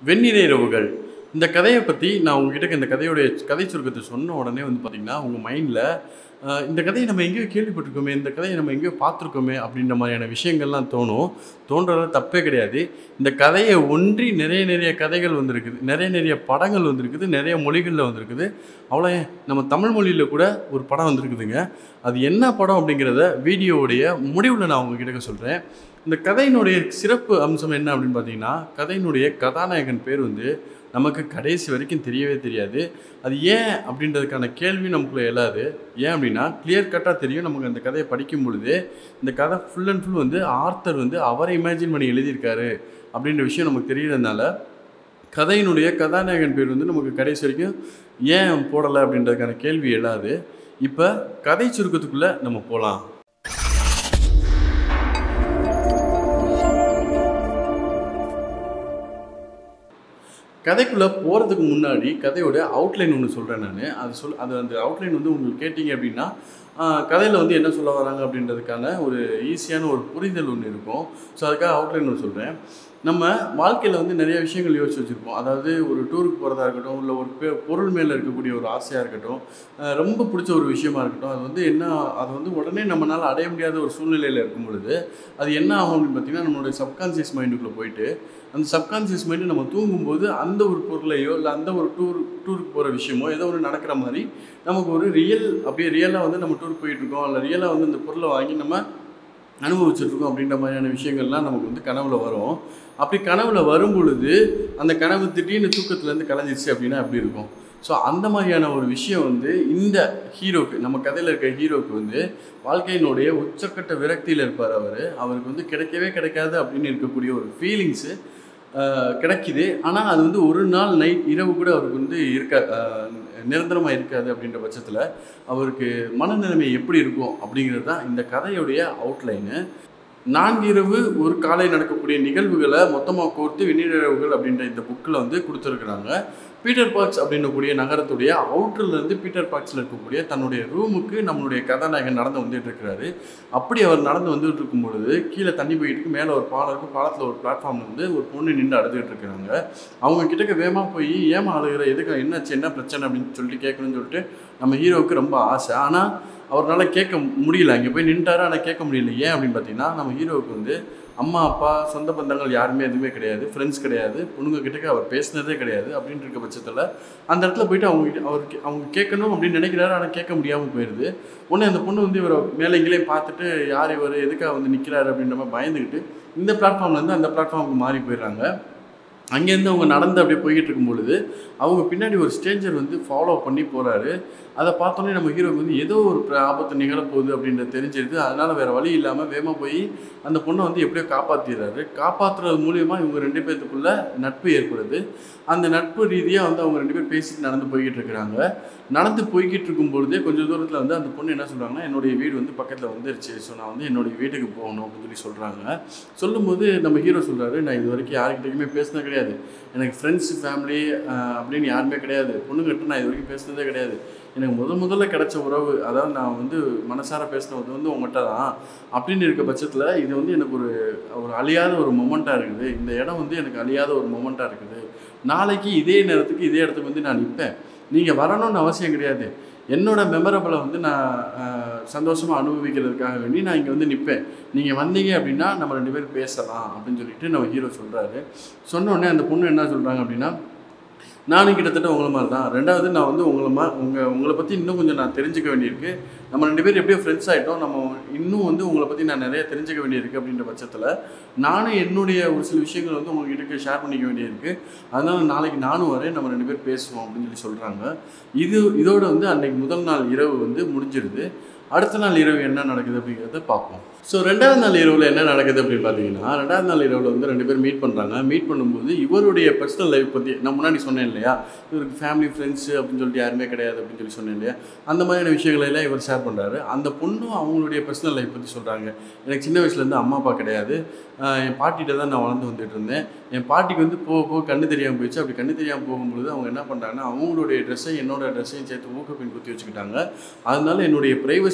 வெண்ணிறை இரவுகள் இந்த கதையை பற்றி நான் உங்ககிட்ட இந்த கதையோடைய கதை சுருக்கத்தை சொன்ன உடனே வந்து பார்த்தீங்கன்னா உங்கள் மைண்டில் இந்த கதையை நம்ம எங்கேயோ கேள்விப்பட்டிருக்கோமே இந்த கதையை நம்ம எங்கேயோ பார்த்துருக்கோமே அப்படின்ற மாதிரியான விஷயங்கள்லாம் தோணும் தோன்றது தப்பே கிடையாது இந்த கதையை ஒன்றி நிறைய நிறைய கதைகள் வந்திருக்குது நிறைய நிறைய படங்கள் வந்திருக்குது நிறைய மொழிகளில் வந்திருக்குது அவ்வளோ ஏன், நம்ம தமிழ் மொழியில் கூட ஒரு படம் வந்திருக்குதுங்க அது என்ன படம் அப்படிங்கிறத வீடியோவுடைய முடிவில் நான் உங்ககிட்ட சொல்கிறேன் இந்த கதையினுடைய சிறப்பு அம்சம் என்ன அப்படின்னு பார்த்தீங்கன்னா கதையினுடைய கதாநாயகன் பேர் வந்து நமக்கு கடைசி வரைக்கும் தெரியவே தெரியாது அது ஏன் அப்படின்றதுக்கான கேள்வி நமக்குள்ளே எழாது ஏன் அப்படின்னா கிளியர் கட்டாக தெரியும் நமக்கு அந்த கதையை படிக்கும் பொழுது இந்த கதை ஃபுல் அண்ட் ஃபுல் வந்து ஆர்த்தர் வந்து அவரை இமேஜின் பண்ணி எழுதியிருக்காரு அப்படின்ற விஷயம் நமக்கு தெரியறதுனால கதையினுடைய கதாநாயகன் பேர் வந்து நமக்கு கடைசி வரைக்கும் ஏன் போடலை அப்படின்றதுக்கான கேள்வி எழாது இப்போ கதை சுருக்கத்துக்குள்ளே நம்ம போகலாம் கதைக்குள்ளே போகிறதுக்கு முன்னாடி கதையோட அவுட்லைன் ஒன்று சொல்கிறேன் நான் அது சொல் அது அந்த அவுட்லைன் வந்து உங்களுக்கு கேட்டிங்க அப்படின்னா கதையில் வந்து என்ன சொல்ல வராங்க அப்படின்றதுக்கான ஒரு ஈஸியான ஒரு புரிதல் ஒன்று இருக்கும் ஸோ அதுக்காக அவுட்லைன் ஒன்று சொல்கிறேன் நம்ம வாழ்க்கையில் வந்து நிறைய விஷயங்கள் யோசிச்சு வச்சுருப்போம் அதாவது ஒரு டூருக்கு போகிறதா இருக்கட்டும் இல்லை ஒரு பெ- பொருள் மேலே இருக்கக்கூடிய ஒரு ஆசையாக இருக்கட்டும் அஹ் ரொம்ப பிடிச்ச ஒரு விஷயமா இருக்கட்டும் அது வந்து என்ன அது வந்து உடனே நம்மளால் அடைய முடியாத ஒரு சூழ்நிலையில் இருக்கும் பொழுது அது என்ன ஆகும் அப்படின்னு பார்த்தீங்கன்னா நம்மளுடைய சப்கான்சியஸ் மைண்டுக்குள்ளே போயிட்டு அந்த சப்கான்சியஸ் மைண்டு நம்ம தூங்கும்போது அந்த ஒரு பொருளையோ இல்லை அந்த ஒரு டூர் டூருக்கு போகிற விஷயமோ ஏதோ ஒரு நடக்கிற மாதிரி நமக்கு ஒரு ரியல் அப்படியே ரியலாக வந்து நம்ம டூர் போயிட்டுருக்கோம் இல்லை ரியலாக வந்து இந்த பொருளை வாங்கி நம்ம அனுபவிச்சுட்ருக்கோம் அப்படின்ற மாதிரியான விஷயங்கள்லாம் நமக்கு வந்து கனவுல வரும் அப்படி கனவுல வரும் பொழுது அந்த கனவு திடீர்னு தூக்கத்துலேருந்து கலைஞ்சிருச்சு அப்படின்னா அப்படி இருக்கும் ஸோ அந்த மாதிரியான ஒரு விஷயம் வந்து இந்த ஹீரோக்கு நம்ம கதையில் இருக்க ஹீரோக்கு வந்து வாழ்க்கையினுடைய உச்சக்கட்ட விரக்தியில் இருப்பார் அவர் அவருக்கு வந்து கிடைக்கவே கிடைக்காது அப்படின்னு இருக்கக்கூடிய ஒரு ஃபீலிங்ஸு கிடைக்குது ஆனால் அது வந்து ஒரு நாள் நைட் இரவு கூட அவருக்கு வந்து இருக்க நிரந்தரமாக இருக்காது அப்படின்ற பட்சத்தில் அவருக்கு மனநிலைமை எப்படி இருக்கும் அப்படிங்கிறது தான் இந்த கதையுடைய அவுட்லைனு நான்கு இரவு ஒரு காலை நடக்கக்கூடிய நிகழ்வுகளை மொத்தமாக கோர்த்து வெந்நீரவுகள் அப்படின்ற இந்த புக்கில் வந்து கொடுத்துருக்குறாங்க பீட்டர் பார்க்ஸ் அப்படின்னக்கூடிய நகரத்துடைய அவுட்டர்ல இருந்து பீட்டர் பார்க்ஸில் இருக்கக்கூடிய தன்னுடைய ரூமுக்கு நம்மளுடைய கதாநாயகன் நடந்து வந்துட்டு இருக்கிறாரு அப்படி அவர் நடந்து வந்துட்டு இருக்கும் பொழுது கீழே தண்ணி போயிட்டு இருக்கு மேலே ஒரு பாலம் இருக்கு பாலத்தில் ஒரு பிளாட்ஃபார்ம்ல வந்து ஒரு பொண்ணு நின்று அழுதுகிட்டு இருக்கிறாங்க அவங்க கிட்டக்க வேகமாக போய் ஏமா அழுகிற எதுக்கு என்னாச்சு என்ன பிரச்சனை அப்படின்னு சொல்லிட்டு கேட்கணும்னு சொல்லிட்டு நம்ம ஹீரோவுக்கு ரொம்ப ஆசை ஆனால் அவரால் கேட்க முடியல அங்கே போய் நின்ட்டாரு ஆனால் கேட்க முடியல ஏன் அப்படின்னு பார்த்தீங்கன்னா நம்ம ஹீரோவுக்கு வந்து அம்மா அப்பா சொந்த பந்தங்கள் யாருமே எதுவுமே கிடையாது ஃப்ரெண்ட்ஸ் கிடையாது பொண்ணுங்க கிட்டக்க அவர் பேசினதே கிடையாது அப்படின்னு இருக்க பட்சத்தில் அந்த இடத்துல போயிட்டு அவங்க கிட்ட- அவருக்கு அவங்க கேட்கணும் அப்படின்னு நினைக்கிறாரு ஆனால் கேட்க முடியாமல் போயிடுது உடனே அந்த பொண்ணு வந்து இவரை மேலே இங்கேயே பார்த்துட்டு யார் இவர் எதுக்காக வந்து நிற்கிறாரு அப்படின்ற மாதிரி பயந்துக்கிட்டு இந்த பிளாட்ஃபார்ம்லேருந்து அந்த பிளாட்ஃபார்முக்கு மாறி போயிடுறாங்க அங்கேருந்து அவங்க நடந்து அப்படியே போய்கிட்டு இருக்கும் பொழுது அவங்க பின்னாடி ஒரு ஸ்ட்ரேஞ்சர் வந்து ஃபாலோ பண்ணி போகிறாரு அதை பார்த்தோன்னே நம்ம ஹீரோக்கு வந்து ஏதோ ஒரு பிர- ஆபத்து நிகழப்போகுது அப்படின்றது தெரிஞ்சிருது அதனால் வேறு வழி இல்லாமல் வேகமாக போய் அந்த பொண்ணை வந்து எப்படியோ காப்பாற்றிடுறாரு காப்பாற்றுறது மூலியமா இவங்க ரெண்டு பேர்த்துக்குள்ள நட்பு ஏற்படுது அந்த நட்பு ரீதியாக வந்து அவங்க ரெண்டு பேர் பேசிட்டு நடந்து போய்கிட்டு இருக்கிறாங்க நடந்து போய்கிட்டு இருக்கும் பொழுதே கொஞ்சம் தூரத்தில் வந்து அந்த பொண்ணு என்ன சொல்கிறாங்கன்னா என்னுடைய வீடு வந்து பக்கத்தில் வந்துருச்சு ஸோ நான் வந்து என்னுடைய வீட்டுக்கு போகணும் அப்படின்னு சொல்லி சொல்கிறாங்க சொல்லும்போது நம்ம ஹீரோ சொல்கிறாரு நான் இது வரைக்கும் யாருக்கிட்டையுமே பேசினது கிடையாது எனக்கு ஃப்ரெண்ட்ஸ் ஃபேமிலி அப்படின்னு யாருமே கிடையாது பொண்ணுங்கிட்ட நான் இது வரைக்கும் பேசினதே கிடையாது எனக்கு முத முதல்ல கிடைச்ச உறவு அதாவது நான் வந்து மனசார பேசினது வந்து உங்கள்கிட்ட தான் அப்படின்னு இருக்க பட்சத்தில் இது வந்து எனக்கு ஒரு ஒரு அழியாத ஒரு மொமெண்ட்டாக இருக்குது இந்த இடம் வந்து எனக்கு அழியாத ஒரு மொமெண்ட்டாக இருக்குது நாளைக்கு இதே நேரத்துக்கு இதே இடத்துக்கு வந்து நான் நிற்பேன் நீங்கள் வரணும்னு அவசியம் கிடையாது என்னோட மெமரபிளை வந்து நான் சந்தோஷமாக அனுபவிக்கிறதுக்காக வேண்டி நான் இங்கே வந்து நிற்பேன் நீங்கள் வந்தீங்க அப்படின்னா நம்ம ரெண்டு பேரும் பேசலாம் அப்படின்னு சொல்லிட்டு நம்ம ஹீரோ சொல்கிறாரு சொன்ன உடனே அந்த பொண்ணு என்ன சொல்கிறாங்க அப்படின்னா நானும் கிட்டத்தட்ட உங்களை மாதிரி தான் ரெண்டாவது நான் வந்து உங்களை மா உங்கள் உங்களை பற்றி இன்னும் கொஞ்சம் நான் தெரிஞ்சுக்க வேண்டியிருக்கு நம்ம ரெண்டு பேரும் எப்படியோ ஃப்ரெண்ட்ஸ் ஆகிட்டோம் நம்ம இன்னும் வந்து உங்களை பற்றி நான் நிறைய தெரிஞ்சுக்க வேண்டியிருக்கு அப்படின்ற பட்சத்தில் நானும் என்னுடைய ஒரு சில விஷயங்கள் வந்து உங்ககிட்ட ஷேர் பண்ணிக்க வேண்டியிருக்கு அதனால் நாளைக்கு நானும் வரேன் நம்ம ரெண்டு பேர் பேசுவோம் அப்படின்னு சொல்லி சொல்கிறாங்க இது இதோட வந்து அன்னைக்கு முதல் நாள் இரவு வந்து முடிஞ்சிருது அடுத்த நாள் இரவு என்ன நடக்குது அப்படிங்கிறத பார்ப்போம் ஸோ ரெண்டாவது நாள் இரவில் என்ன நடக்குது அப்படின்னு பார்த்தீங்கன்னா ரெண்டாவது நாள் இரவில் வந்து ரெண்டு பேர் மீட் பண்ணுறாங்க மீட் பண்ணும்போது இவருடைய பர்சனல் லைஃப் பற்றி நான் முன்னாடி சொன்னேன் இல்லையா இவருக்கு ஃபேமிலி ஃப்ரெண்ட்ஸு அப்படின்னு சொல்லிட்டு யாருமே கிடையாது அப்படின்னு சொல்லி சொன்னேன் இல்லையா அந்த மாதிரியான விஷயங்களை எல்லாம் இவர் ஷேர் பண்ணுறாரு அந்த பொண்ணும் அவங்களுடைய பர்சனல் லைஃப் பற்றி சொல்கிறாங்க எனக்கு சின்ன வயசுலேருந்து அம்மா அப்பா கிடையாது ஆஹ் என் பாட்டிகிட்ட தான் நான் வளர்ந்து வந்துட்டு இருந்தேன் என் பாட்டிக்கு வந்து போக போக கண்ணு தெரியாமல் போயிடுச்சு அப்படி கண்ணு தெரியாமல் போகும்பொழுது அவங்க என்ன பண்ணுறாங்கன்னா அவங்களுடைய ட்ரெஸ்ஸை என்னோட ட்ரெஸ்ஸையும் சேர்த்து ஊக்கப்பின் குத்தி வச்சுக்கிட்டாங்க அதனால என்னுடைய privacy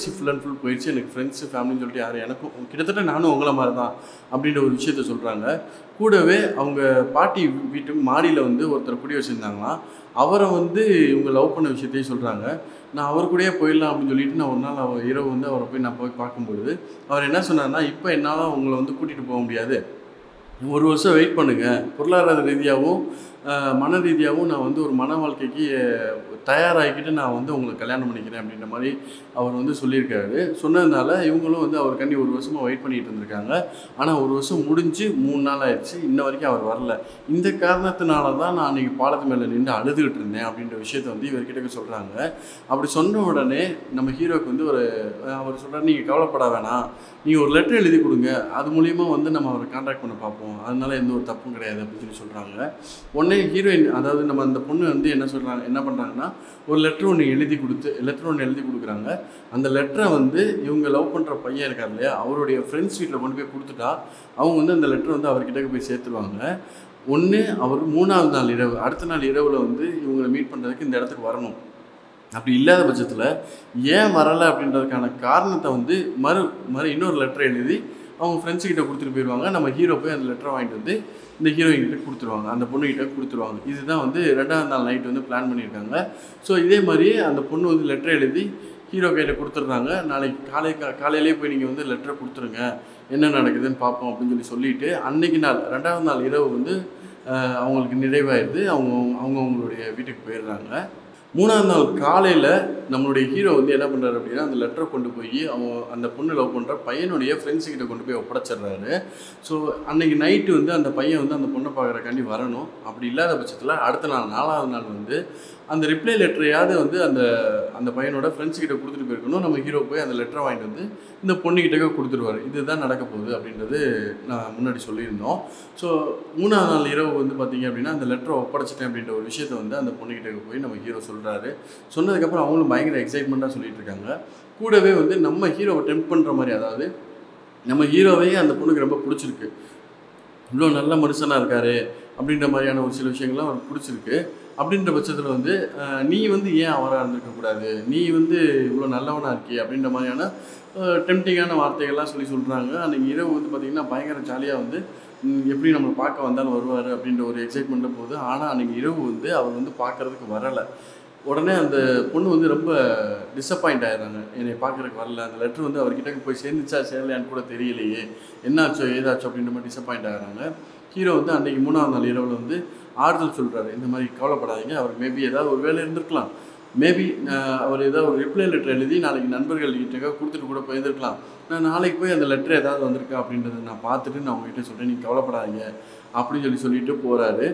privacy full and full போயிடுச்சு எனக்கு ஃப்ரெண்ட்ஸு ஃபேமிலின்னு சொல்லிட்டு யாரும் எனக்கும் கிட்டத்தட்ட நானும் உங்களை மாதிரி தான் அப்படின்ற ஒரு விஷயத்த சொல்கிறாங்க கூடவே அவங்க பாட்டி வீட்டுக்கு மாடியில் வந்து ஒருத்தர் குடி வச்சுருந்தாங்களாம் அவரை வந்து இவங்க லவ் பண்ண விஷயத்தையும் சொல்கிறாங்க நான் அவர் கூடயே போயிடலாம் அப்படின்னு சொல்லிட்டு நான் ஒரு நாள் அவர் இரவு வந்து அவரை போய் நான் போய் பார்க்கும்பொழுது அவர் என்ன சொன்னார்னா இப்போ என்னால் உங்களை வந்து கூட்டிகிட்டு போக முடியாது ஒரு வருஷம் வெயிட் பண்ணுங்கள் பொருளாதார ரீதியாகவும் அஹ், மன ரீதியாகவும் நான் வந்து ஒரு மன வாழ்க்கைக்கு அஹ், தயாராகிக்கிட்டு நான் வந்து உங்களுக்கு கல்யாணம் பண்ணிக்கிறேன் அப்படின்ற மாதிரி அவர் வந்து சொல்லியிருக்காரு சொன்னதுனால இவங்களும் வந்து அவருக்காண்டி ஒரு வருஷமாக வெயிட் பண்ணிட்டு இருந்திருக்காங்க ஆனால் ஒரு வருஷம் முடிஞ்சு மூணு நாள் ஆயிடுச்சு இன்ன வரைக்கும் அவர் வரல இந்த காரணத்தினால தான் நான் அன்றைக்கி பாலத்து மேலே நின்று அழுதுகிட்டு இருந்தேன் அப்படின்ற விஷயத்த வந்து இவர்கிட்ட சொல்கிறாங்க அப்படி சொன்ன உடனே நம்ம ஹீரோக்கு வந்து ஒரு அஹ், அவர் சொல்கிறார் நீங்கள் கவலைப்பட வேணாம் நீங்கள் ஒரு லெட்டர் எழுதி கொடுங்க அது மூலிமா வந்து நம்ம அவரை காண்டாக்ட் பண்ண பார்ப்போம் அதனால எந்த ஒரு தப்பும் கிடையாது அப்படின்னு சொல்லி சொல்கிறாங்க உடனே ஹீரோயின் அதாவது நம்ம அந்த பொண்ணு வந்து என்ன சொல்கிறாங்க என்ன பண்ணுறாங்கன்னா ஒரு லெட்டர் ஒன்று எழுதி கொடுத்து லெட்டர் ஒன்று எழுதி கொடுக்குறாங்க அந்த லெட்டரை வந்து இவங்க லவ் பண்ணுற பையன் இருக்கார் இல்லையா அவருடைய ஃப்ரெண்ட்ஸ் வீட்டில் கொண்டு போய் கொடுத்துட்டா அவங்க வந்து அந்த லெட்டர் வந்து அவர்கிட்ட போய் சேர்த்துருவாங்க ஒன்று அவர் மூணாவது நாள் இரவு அடுத்த நாள் இரவில் வந்து இவங்களை மீட் பண்ணுறதுக்கு இந்த இடத்துக்கு வரணும் அப்படி இல்லாத பட்சத்தில் ஏன் வரலை அப்படின்றதுக்கான காரணத்தை வந்து மறு மறு இன்னொரு லெட்டர் எழுதி அவங்க ஃப்ரெண்ட்ஸ் கிட்ட கொடுத்துட்டு போயிடுவாங்க நம்ம ஹீரோ போய் அந்த லெட்டரை வாங்கிட்டு வந்து இந்த ஹீரோயின் கிட்ட கொடுத்துருவாங்க அந்த பொண்ணுகிட்ட கொடுத்துருவாங்க இதுதான் வந்து ரெண்டாவது நாள் நைட் வந்து பிளான் பண்ணியிருக்காங்க ஸோ இதே மாதிரி அந்த பொண்ணு வந்து லெட்டர் எழுதி ஹீரோ கையில் கொடுத்துட்றாங்க நாளைக்கு காலை கா காலையிலேயே போய் நீங்கள் வந்து லெட்டரை கொடுத்துருங்க என்ன நடக்குதுன்னு பார்ப்போம் அப்படின்னு சொல்லி சொல்லிட்டு அன்னைக்கு நாள் ரெண்டாவது நாள் இரவு வந்து அஹ், அவங்களுக்கு நிறைவாயிருது அவங்க அவங்க அவங்களுடைய வீட்டுக்கு போயிடுறாங்க மூணாவது நாள் காலையில் நம்மளுடைய ஹீரோ வந்து என்ன பண்ணுறாரு அப்படின்னா அந்த லெட்டரை கொண்டு போய் அவங்க அந்த பொண்ணு லவ் பண்ணுற பையனுடைய ஃப்ரெண்ட்ஸு கிட்ட கொண்டு போய் ஒப்படைச்சிடுறாரு ஸோ அன்னைக்கு நைட்டு வந்து அந்த பையன் வந்து அந்த பொண்ணை பார்க்குறக்காண்டி வரணும் அப்படி இல்லாத பட்சத்தில் அடுத்த நாள் நாலாவது நாள் வந்து அந்த ரிப்ளை லெட்டரையாவது வந்து அந்த அந்த பையனோட ஃப்ரெண்ட்ஸ் கிட்ட கொடுத்துட்டு போயிருக்கணும் நம்ம ஹீரோ போய் அந்த லெட்டரை வாங்கிட்டு வந்து இந்த பொண்ணுக்கிட்டக்க கொடுத்துருவாரு இதுதான் நடக்க போகுது அப்படின்றது நான் முன்னாடி சொல்லியிருந்தோம் ஸோ மூணாவது நாள் இரவு வந்து பார்த்தீங்க அப்படின்னா அந்த லெட்டரை ஒப்படைச்சிட்டேன் அப்படின்ற ஒரு விஷயத்த வந்து அந்த பொண்ணுக்கிட்ட போய் நம்ம ஹீரோ சொல்கிறாரு சொன்னதுக்கப்புறம் அவங்களும் பயங்கர எக்ஸைட்மெண்ட்டாக சொல்லிட்டு இருக்காங்க கூடவே வந்து நம்ம ஹீரோவை டெம்ப் பண்ணுற மாதிரி அதாவது நம்ம ஹீரோவையே அந்த பொண்ணுக்கு ரொம்ப பிடிச்சிருக்கு இவ்வளோ நல்ல மனுஷனாக இருக்காரு அப்படின்ற மாதிரியான ஒரு சில விஷயங்கள்லாம் அவருக்கு பிடிச்சிருக்கு அப்படின்ற பட்சத்தில் வந்து அஹ், நீ வந்து ஏன் அவராக இருந்திருக்கக்கூடாது நீ வந்து இவ்வளோ நல்லவனாக இருக்கியே அப்படின்ற மாதிரியான டெம்டிங்கான வார்த்தைகள்லாம் சொல்லி சொல்கிறாங்க அன்றைக்கி இரவு வந்து பார்த்திங்கன்னா பயங்கர ஜாலியாக வந்து ம், எப்படி நம்மளை பார்க்க வந்தாலும் வருவார் அப்படின்ற ஒரு எக்ஸைட்மெண்ட்டில் போகுது ஆனால் அன்றைக்கி இரவு வந்து அவர் வந்து பார்க்கறதுக்கு வரலை உடனே அந்த பொண்ணு வந்து ரொம்ப டிசப்பாயிண்ட் ஆயிடுறாங்க என்னை பார்க்கறதுக்கு வரல அந்த லெட்டர் வந்து அவர்கிட்ட போய் சேர்ந்துச்சா சேரலையான்னு கூட தெரியலையே என்னாச்சோ ஏதாச்சோ அப்படின்ற மாதிரி டிசப்பாயிண்ட் ஆகுறாங்க ஹீரோ வந்து அன்றைக்கி மூணாவது நாள் இரவில் வந்து ஆறுதல் சொல்கிறாரு இந்த மாதிரி கவலைப்படாதீங்க அவர் மேபி ஏதாவது ஒரு வேலை இருந்திருக்கலாம் மேபி அவர் ஏதாவது ஒரு ரிப்ளை லெட்டர் எழுதி நாளைக்கு நண்பர்கள் கிட்ட கொடுத்துட்டு கூட போயிருந்திருக்கலாம் நான் நாளைக்கு போய் அந்த லெட்டர் ஏதாவது வந்திருக்கா அப்படின்றத நான் பார்த்துட்டு நான் உங்ககிட்ட சொல்கிறேன் நீங்கள் கவலைப்படாதீங்க அப்படின்னு சொல்லி சொல்லிட்டு போகிறாரு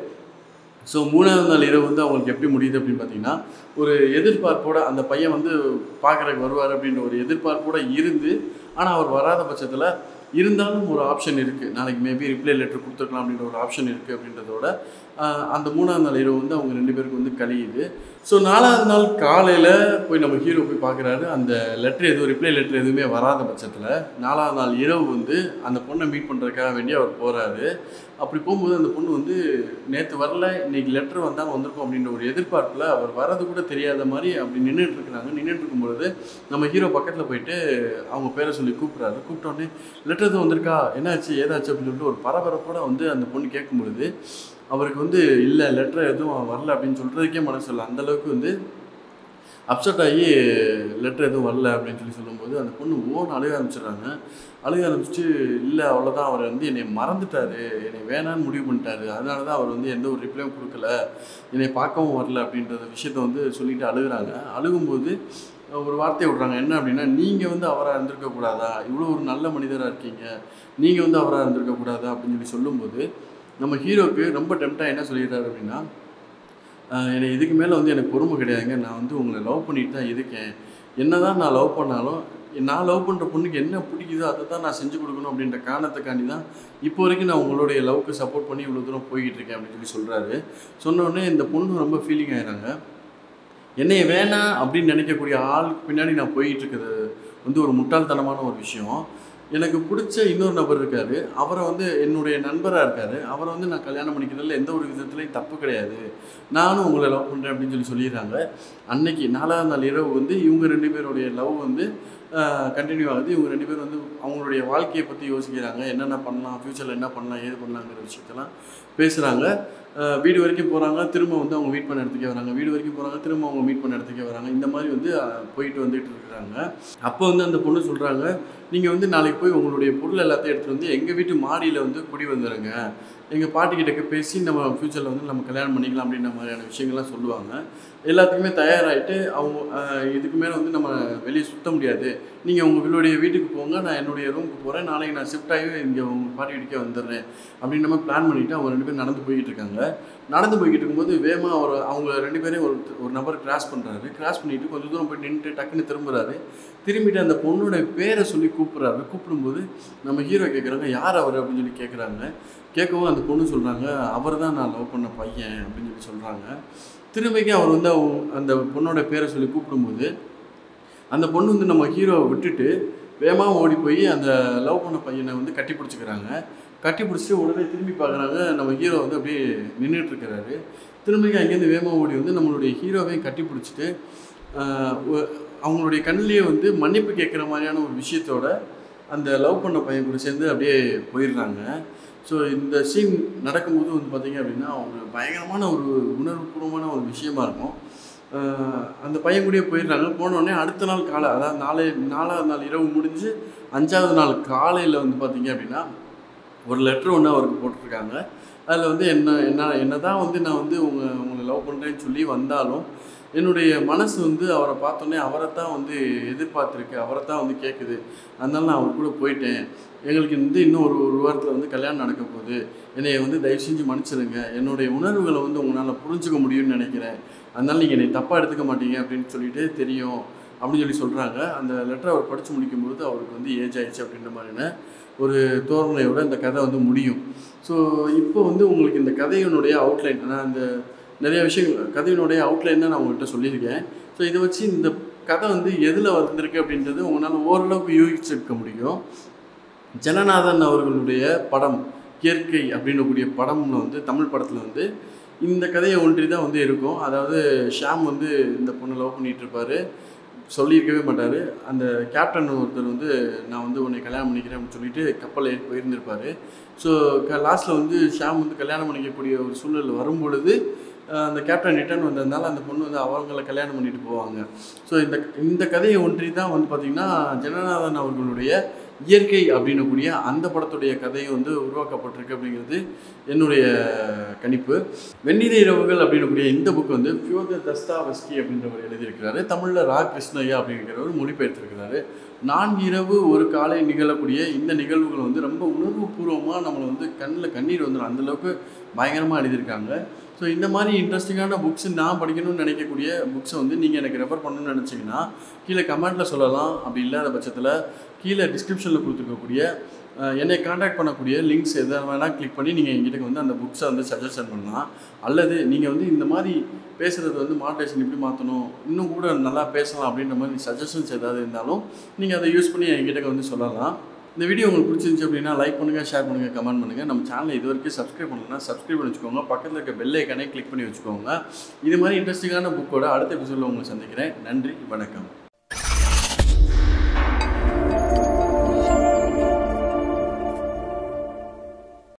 ஸோ மூணாவது நாள் இரவு வந்து அவங்களுக்கு எப்படி முடியுது அப்படின்னு பார்த்தீங்கன்னா ஒரு எதிர்பார்ப்போட அந்த பையன் வந்து பார்க்குறதுக்கு வருவார் அப்படின்ற ஒரு எதிர்பார்ப்போட இருந்து ஆனால் அவர் வராத பட்சத்தில் இருந்தாலும் ஒரு ஆப்ஷன் இருக்குது நாளைக்கு மேபி ரிப்ளை லெட்டர் கொடுத்துருக்கலாம் அப்படின்ற ஒரு ஆப்ஷன் இருக்குது அப்படின்றதோட ஆஹ், அந்த மூணாவது நாள் இரவு வந்து அவங்க ரெண்டு பேருக்கு வந்து கழியுது ஸோ நாலாவது நாள் காலையில் போய் நம்ம ஹீரோ போய் பார்க்குறாரு அந்த லெட்டர் எதுவும் ரிப்ளை லெட்டர் எதுவுமே வராத பட்சத்தில் நாலாவது நாள் இரவு வந்து அந்த பொண்ணை மீட் பண்ணுறதுக்காக வேண்டி அவர் போகிறாரு அப்படி போகும்போது அந்த பொண்ணு வந்து நேற்று வரல இன்னைக்கு லெட்டர் வந்தால் வந்திருக்கும் அப்படின்ற ஒரு எதிர்பார்ப்பில் அவர் வரது கூட தெரியாத மாதிரி அப்படி நின்றுட்டு இருக்கிறாங்க நின்றுட்டு இருக்கும்பொழுது நம்ம ஹீரோ பக்கத்தில் போயிட்டு அவங்க பேரை சொல்லி கூப்பிட்றாரு கூப்பிட்டோடனே லெட்டர் எதுவும் வந்திருக்கா என்னாச்சு ஏதாச்சு அப்படின்னு சொல்லிட்டு ஒரு பரபரப்போட வந்து அந்த பொண்ணு கேட்கும் பொழுது அவருக்கு வந்து இல்லை லெட்டர் எதுவும் வரல அப்படின்னு சொல்கிறதுக்கே மனசு இல்லை அந்தளவுக்கு வந்து அப்செட் ஆகி லெட்டர் எதுவும் வரல அப்படின்னு சொல்லி சொல்லும்போது அந்த பொண்ணு ஓன் அழுக ஆரம்பிச்சிடுறாங்க அழுக ஆரம்பிச்சுட்டு இல்லை அவ்வளோதான் அவர் வந்து என்னை மறந்துட்டாரு என்னை வேணான்னு முடிவு பண்ணிட்டாரு அதனால தான் அவர் வந்து எந்த ஒரு ரிப்ளையும் கொடுக்கல என்னை பார்க்கவும் வரல அப்படின்றத விஷயத்த வந்து சொல்லிட்டு அழுகுறாங்க அழுகும்போது ஒரு வார்த்தையை விட்றாங்க என்ன அப்படின்னா நீங்கள் வந்து அவராக இருந்திருக்க கூடாதா இவ்வளோ ஒரு நல்ல மனிதராக இருக்கீங்க நீங்கள் வந்து அவராக இருந்திருக்க கூடாதா அப்படின்னு சொல்லி சொல்லும்போது நம்ம ஹீரோக்கு ரொம்ப டெம்ட்டாக என்ன சொல்லிடுறாரு அப்படின்னா ஆஹ் என்னை இதுக்கு மேலே வந்து எனக்கு பொறுமை கிடையாதுங்க நான் வந்து உங்களை லவ் பண்ணிட்டு தான் இருக்கேன் என்ன தான் நான் லவ் பண்ணாலும் நான் லவ் பண்ணுற பொண்ணுக்கு என்ன பிடிக்குதோ அதை தான் நான் செஞ்சு கொடுக்கணும் அப்படின்ற காரணத்துக்காண்டி தான் இப்போ வரைக்கும் நான் உங்களுடைய லவ்க்கு சப்போர்ட் பண்ணி இவ்வளோ தூரம் போய்கிட்டு இருக்கேன் அப்படின்னு சொல்லி சொல்கிறாரு சொன்னோடனே இந்த பொண்ணு ரொம்ப ஃபீலிங் ஆயிடுறாங்க என்னை வேணாம் அப்படின்னு நினைக்கக்கூடிய ஆளுக்கு பின்னாடி நான் போயிட்டு இருக்கிறது வந்து ஒரு முட்டாள்தனமான ஒரு விஷயம் எனக்கு பிடிச்ச இன்னொரு நபர் இருக்கார் அவரை வந்து என்னுடைய நண்பராக இருக்கார் அவரை வந்து நான் கல்யாணம் பண்ணிக்கிறதுல எந்த ஒரு விதத்துலையும் தப்பு கிடையாது நானும் உங்களை லவ் பண்ணுறேன் அப்படின்னு சொல்லி சொல்லிடுறாங்க அன்னைக்கு நாலாவது நாள் இரவு வந்து இவங்க ரெண்டு பேருடைய லவ் வந்து கண்டினியூ ஆகுது இவங்க ரெண்டு பேரும் வந்து அவங்களுடைய வாழ்க்கையை பற்றி யோசிக்கிறாங்க என்னென்ன பண்ணலாம் ஃப்யூச்சரில் என்ன பண்ணலாம் ஏது பண்ணலாங்கிற விஷயத்தெல்லாம் பேசுகிறாங்க வீடு வரைக்கும் போகிறாங்க திரும்ப வந்து அவங்க மீட் பண்ண இடத்துக்கே வராங்க வீடு வரைக்கும் போகிறாங்க திரும்ப அவங்க மீட் பண்ண இடத்துக்கே வராங்க இந்த மாதிரி வந்து அஹ், போயிட்டு வந்துட்டு இருக்கிறாங்க அப்போ வந்து அந்த பொண்ணு சொல்கிறாங்க நீங்கள் வந்து நாளைக்கு போய் உங்களுடைய பொருள் எல்லாத்தையும் எடுத்துகிட்டு வந்து எங்கள் வீட்டு மாடியில் வந்து குடி வந்துடுங்க எங்கள் பாட்டிக்கிட்ட பேசி நம்ம ஃப்யூச்சரில் வந்து நம்ம கல்யாணம் பண்ணிக்கலாம் அப்படின்ற மாதிரியான விஷயங்கள்லாம் சொல்லுவாங்க எல்லாத்துக்குமே தயாராகிட்டு அவங்க அஹ், இதுக்கு மேலே வந்து நம்ம வெளியே சுத்த முடியாது நீங்கள் உங்கள் உங்களுடைய வீட்டுக்கு போங்க நான் என்னுடைய ரூமுக்கு போகிறேன் நாளைக்கு நான் ஷிஃப்ட் ஆகி இங்கே உங்கள் பாட்டி வீட்டுக்கே வந்துடுறேன் அப்படின்னு நம்ம பிளான் பண்ணிவிட்டு அவங்க ரெண்டு பேரும் நடந்து போய்கிட்டு இருக்காங்க நடந்து போய்கிட்டு இருக்கும்போது வேமா ஒரு அவங்க ரெண்டு பேரையும் ஒரு ஒரு நபர் கிராஸ் பண்ணுறாரு கிராஸ் பண்ணிட்டு கொஞ்சம் தூரம் போய் நின்றுட்டு டக்குன்னு திரும்புறாரு திரும்பிட்டு அந்த பொண்ணோட பேரை சொல்லி கூப்பிட்றாரு கூப்பிடும்போது நம்ம ஹீரோ கேட்குறாங்க யார் அவர் அப்படின்னு சொல்லி கேட்குறாங்க கேட்கவும் அந்த பொண்ணு சொல்கிறாங்க அவர் தான் நான் லவ் பண்ண பையன் அப்படின்னு சொல்லி சொல்கிறாங்க திரும்பிக்கு அவர் வந்து அவங்க- அந்த பொண்ணோட பேரை சொல்லி கூப்பிடும்போது அந்த பொண்ணு வந்து நம்ம ஹீரோவை விட்டுட்டு வேகமாக ஓடி போய் அந்த லவ் பண்ண பையனை வந்து கட்டி பிடிச்சிக்கிறாங்க கட்டி பிடிச்சிட்டு உடனே திரும்பி பார்க்குறாங்க நம்ம ஹீரோ வந்து அப்படியே நின்றுட்டு இருக்கிறாரு திரும்பிக்கு அங்கேருந்து வேகமாக ஓடி வந்து நம்மளுடைய ஹீரோவையும் கட்டி பிடிச்சிட்டு ஆஹ், ஒ- அவங்களுடைய கண்ணிலேயே வந்து மன்னிப்பு கேட்குற மாதிரியான ஒரு விஷயத்தோட அந்த லவ் பண்ண பையன் கூட சேர்ந்து அப்படியே போயிடுறாங்க ஸோ இந்த சீன் நடக்கும்போது வந்து பார்த்தீங்க அப்படின்னா அவங்க பயங்கரமான ஒரு உணர்வுபூர்வமான ஒரு விஷயமா இருக்கும் ஆஹ் அந்த பையன் கூடயே போயிடுறாங்க போன உடனே அடுத்த நாள் காலை அதாவது நாளை நாலாவது நாள் இரவு முடிஞ்சு அஞ்சாவது நாள் காலையில் வந்து பார்த்தீங்க அப்படின்னா ஒரு லெட்ரு ஒன்று அவருக்கு போட்டிருக்காங்க அதில் வந்து என்ன என்ன என்ன தான் வந்து நான் வந்து உங்க உங்களை லவ் பண்ணுறேன்னு சொல்லி வந்தாலும் என்னுடைய மனசு வந்து அவரை பார்த்தோன்னே அவரை தான் வந்து எதிர்பார்த்துருக்கு அவரை தான் வந்து கேட்குது அதனால நான் அவர் கூட போயிட்டேன் எங்களுக்கு வந்து இன்னும் ஒரு ஒரு வாரத்தில் வந்து கல்யாணம் நடக்க போகுது என்னை வந்து தயவு செஞ்சு மன்னிச்சிடுங்க என்னுடைய உணர்வுகளை வந்து உங்களால் புரிஞ்சுக்க முடியும்னு நினைக்கிறேன் அதனால நீங்கள் என்னை தப்பாக எடுத்துக்க மாட்டீங்க அப்படின்னு சொல்லிட்டு தெரியும் அப்படின்னு சொல்லி சொல்கிறாங்க அந்த லெட்டரை அவர் படித்து முடிக்கும்போது அவருக்கு வந்து ஏஜ் ஆயிடுச்சு அப்படின்ற மாதிரியான ஒரு தோரணையோட இந்த கதை வந்து முடியும் ஸோ இப்போ வந்து உங்களுக்கு இந்த கதையினுடைய அவுட்லைன் நான் இந்த நிறைய விஷயங்கள் கதையினுடைய அவுட்லைன் தான் நான் உங்கள்கிட்ட சொல்லியிருக்கேன் ஸோ இதை வச்சு இந்த கதை வந்து எதில் வந்திருக்கு அப்படின்றது உங்களால் ஓரளவுக்கு யூகிச்சிருக்க முடியும் ஜனநாதன் அவர்களுடைய படம் இயற்கை அப்படின்னக்கூடிய படம்னு வந்து தமிழ் படத்தில் வந்து இந்த கதையை ஒன்றி தான் வந்து இருக்கும் அதாவது ஷாம் வந்து இந்த பொண்ணை லவ் பண்ணிட்டு இருப்பாரு சொல்லியிருக்கவே மாட்டார் அந்த கேப்டன் ஒருத்தர் வந்து நான் வந்து உன்னை கல்யாணம் பண்ணிக்கிறேன் அப்படின்னு சொல்லிட்டு கப்பல் ஏறி போயிருந்திருப்பாரு ஸோ க லாஸ்ட்டில் வந்து ஷாம் வந்து கல்யாணம் பண்ணிக்கக்கூடிய ஒரு சூழல் வரும்பொழுது அஹ், அந்த கேப்டன் ரிட்டர்ன் வந்ததுனால அந்த பொண்ணு வந்து அவங்கள கல்யாணம் பண்ணிட்டு போவாங்க ஸோ இந்த இந்த கதையை ஒன்றி தான் வந்து பார்த்திங்கன்னா ஜனநாதன் அவர்களுடைய இயற்கை அப்படின்னக்கூடிய அந்த படத்துடைய கதையும் வந்து உருவாக்கப்பட்டிருக்கு அப்படிங்கிறது என்னுடைய கணிப்பு வெண்ணிற இரவுகள் அப்படின்னக்கூடிய இந்த புக் வந்து ஃபியோதர் தஸ்தாவஸ்கி அப்படின்றவர் எழுதியிருக்கிறாரு தமிழில் ரா கிருஷ்ணய்யா அப்படிங்கிறவர் மொழிபெயர்த்திருக்கிறாரு நான்கு இரவு ஒரு காலை நிகழக்கூடிய இந்த நிகழ்வுகள் வந்து ரொம்ப உணர்வுபூர்வமாக நம்மளை வந்து கண்ணில் கண்ணீர் வந்துடும் அந்தளவுக்கு பயங்கரமாக எழுதியிருக்காங்க ஸோ இந்த மாதிரி இன்ட்ரெஸ்டிங்கான புக்ஸ் நான் படிக்கணும்னு நினைக்கக்கூடிய புக்ஸை வந்து நீங்கள் எனக்கு ரெஃபர் பண்ணணும்னு நினச்சிங்கன்னா கீழே கமெண்ட்டில் சொல்லலாம் அப்படி இல்லாத பட்சத்தில் கீழே டிஸ்கிரிப்ஷனில் கொடுத்துருக்கக்கூடிய அஹ், என்னை காண்டாக்ட் பண்ணக்கூடிய லிங்க்ஸ் எதை வேணால் கிளிக் பண்ணி நீங்கள் எங்கிட்ட வந்து அந்த புக்ஸை வந்து சஜஷன் பண்ணலாம் அல்லது நீங்கள் வந்து இந்த மாதிரி பேசுகிறது வந்து மாடரேஷன் இப்படி மாற்றணும் இன்னும் கூட நல்லா பேசலாம் அப்படின்ற மாதிரி சஜஷன்ஸ் ஏதாவது இருந்தாலும் நீங்கள் அதை யூஸ் பண்ணி என்கிட்ட வந்து சொல்லலாம் இந்த வீடியோ உங்களுக்கு பிடிச்சிருந்துச்சு அப்படின்னா லைக் பண்ணுங்கள் ஷேர் பண்ணுங்கள் கமெண்ட் பண்ணுங்கள் நம்ம சேனலை இது வரைக்கும் சப்ஸ்கிரைப் பண்ணலன்னா சப்ஸ்கிரைப் பண்ணி வச்சுக்கோங்க பக்கத்தில் இருக்க பெல் ஐக்கனே கிளிக் பண்ணி வச்சுக்கோங்க இது மாதிரி இன்ட்ரெஸ்டிங்கான புக்கோட அடுத்த எபிசோடில் உங்களை சந்திக்கிறேன் நன்றி வணக்கம்